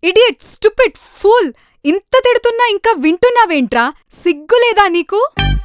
idiot stupid pool ఇంత తిడుతున్నా ఇంకా వింటున్నావేంట్రా సిగ్గులేదా నీకు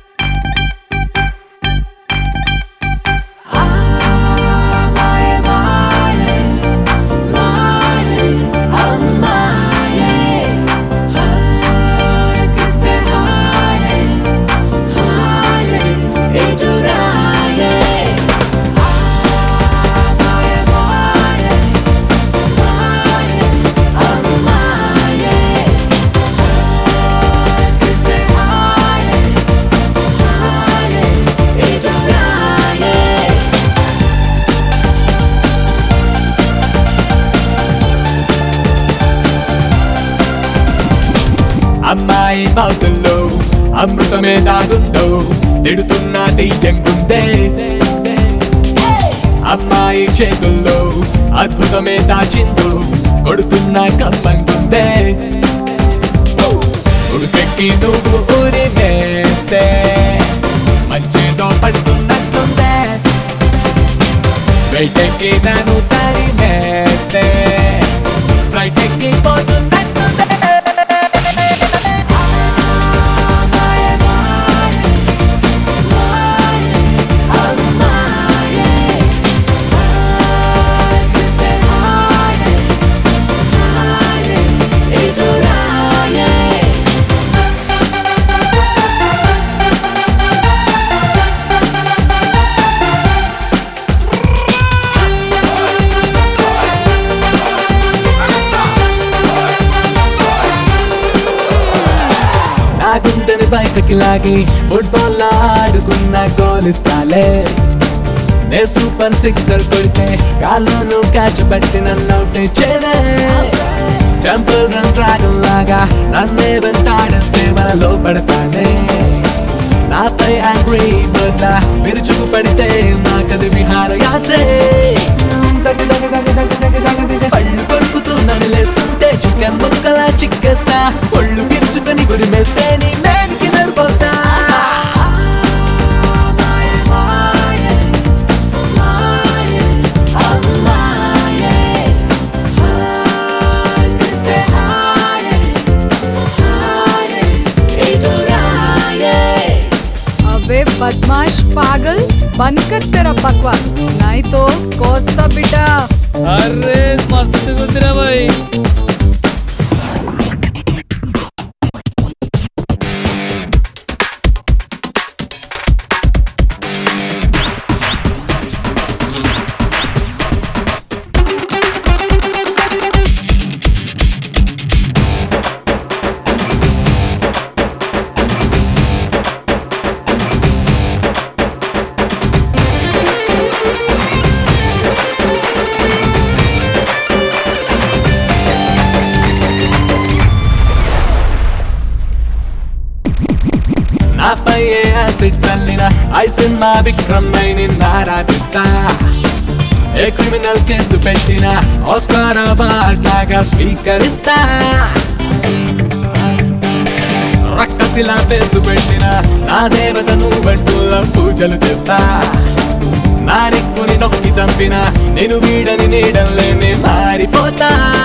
అమ్మాయి బాగుల్లో అమృతమే దాగుందో తిడుతున్న దెయ్యం గుందే అమ్మాయి చేతుల్లో అద్భుతమే దాచిందో కొడుతున్న కప్పంగుందే ఉడిపెక్కి నువ్వు ఊరి వేస్తే మంచిదో పడుతున్నట్టుందే బయటకి నన్ను తరిమేస్తే ఫ్లైట్ ఎక్కి పోతున్నట్టుందే నా గుండెని బయటకి లాగి ఫుట్బాల్ ఆడుకున్న గోల్ ఇస్తాలే నే సూపర్ సిక్సర్ కొడితే కాళ్ళను క్యాచ్ పట్టి నన్ను అవుట్ చేయలే టెంపుల్ రన్ డ్రాగన్ లాగా నన్నే వెంటాడేస్తే మనలో పడతానే నాపై యాంగ్రీ బర్డ్లా విరుచుకు పడితే నాకది విహార యాత్రే దగ దగ దగ దగ దగ దగ దగ పళ్ళు కొరుకుతూ నమిలేస్తుంటే చికెన్ ముక్కలా చిక్కేస్తా ఒళ్ళు విరుచుకొని గురిమేస్తే నీ మేనికి నరిపోతా अबे बदमाश पागल बंद कर तेरा बकवास नहीं तो कोस्ता बेटा अरे मस्त कुत्रा भाई నాపై ఏ యాసిడ్ చల్లిన ఐ సినిమా విక్రమ్ నిన్ను ఆరాధిస్తా ఏ క్రిమినల్ కేసు పెట్టిన ఆస్కార్ అవార్డ్ లాగా స్వీకరిస్తా రక్కసిలా ఫేసు పెట్టిన నా దేవతను బంటుల పూజలు చేస్తా నా నిక్కుని నొక్కి చంపిన నేను వీడని నీడల్లేనే మారిపోతా